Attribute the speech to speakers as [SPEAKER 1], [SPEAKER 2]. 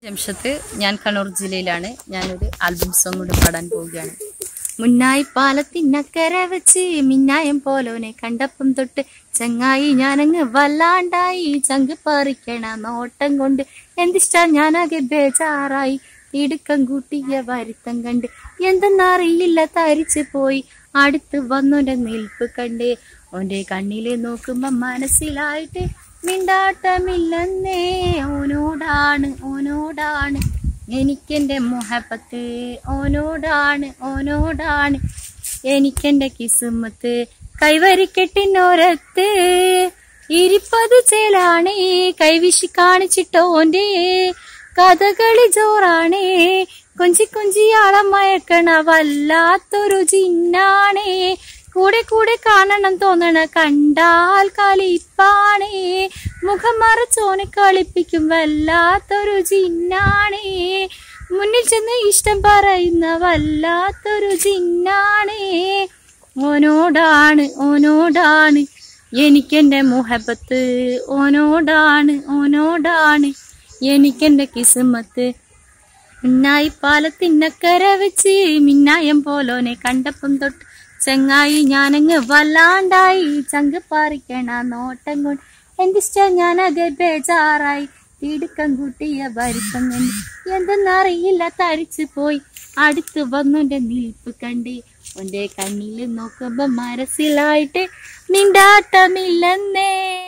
[SPEAKER 1] ജംഷത്ത് ഞാൻ കണ്ണൂർ ജില്ലയിലാണ് ഞാനൊരു ആൽബം സോങ് കൂടെ പാടാൻ പോവുകയാണ് മുന്നായി പാലത്തിനക്കര വെച്ച് മിന്നായം പോലോനെ കണ്ടപ്പം തൊട്ട് ചങ്ങായി ഞാനങ്ങ് വല്ലാണ്ടായി ചങ്ക് പറിക്കണ നോട്ടം കൊണ്ട് എന്തിഷ്ടാ ഞാനാകെ ബേജാറായി ഇടുക്കം കൂട്ടിയ വരുത്തം കണ്ട് എന്തെന്നറിയില്ല തരിച്ചു പോയി അടുത്ത് വന്നോന്റെ നിൽപ്പ് കണ്ട് ഓന്റെ കണ്ണില് നോക്കുമ്പോ മനസ്സിലായിട്ട് മിണ്ടാട്ടമില്ലെന്നേ ഓനോടാണ് ഓനോടാണ് എനിക്കെന്റെ മുഹബത്ത് ഓനോടാണ് ഓനോടാണ് എനിക്കെന്റെ കിസുമത്ത് കൈവരിക്കെട്ടിനോരത്ത് ഇരിപ്പത് ചേലാണേ കൈവിശി കാണിച്ചിട്ടോന്റെ കഥകളി ജോറാണേ കൊഞ്ചി കൊഞ്ചി ആളം മയക്കണ വല്ലാത്തൊരു ചിന്നാണേ കൂടെ കൂടെ കാണണം തോന്നണ കണ്ടാൽ കളിപ്പാണേ മുഖം മറച്ചോനെ കളിപ്പിക്കും വല്ലാത്തൊരു ചിന്നാണേ മുന്നിൽ ചെന്ന് ഇഷ്ടം പറയുന്ന വല്ലാത്തൊരു ചിന്നാണേ ഓനോടാണ് ഓനോടാണ് എനിക്കെന്റെ മുഹബത്ത് ഓനോടാണ് ഓനോടാണ് എനിക്കെന്റെ കിസുമത്ത് മിന്നായി പാലത്തിനക്കര വെച്ച് മിന്നായം പോലോനെ കണ്ടപ്പം തൊട്ട് ചെങ്ങായി ഞാനങ്ങ് വല്ലാണ്ടായി ചങ്ക് പറിക്കണ നോട്ടം കൊണ്ട് എന്തിഷ്ട ഞാനകെ ബേജാറായി തിടുക്കം കൂട്ടിയ വരുത്തം കൊണ്ട് എന്തെന്നറിയില്ല തരിച്ചു പോയി അടുത്ത് വന്നുന്റെ നിൽപ്പ് കണ്ട് ഓന്റെ കണ്ണില് നോക്കുമ്പോ മനസ്സിലായിട്ട് മിണ്ടാട്ടമില്ലെന്നേ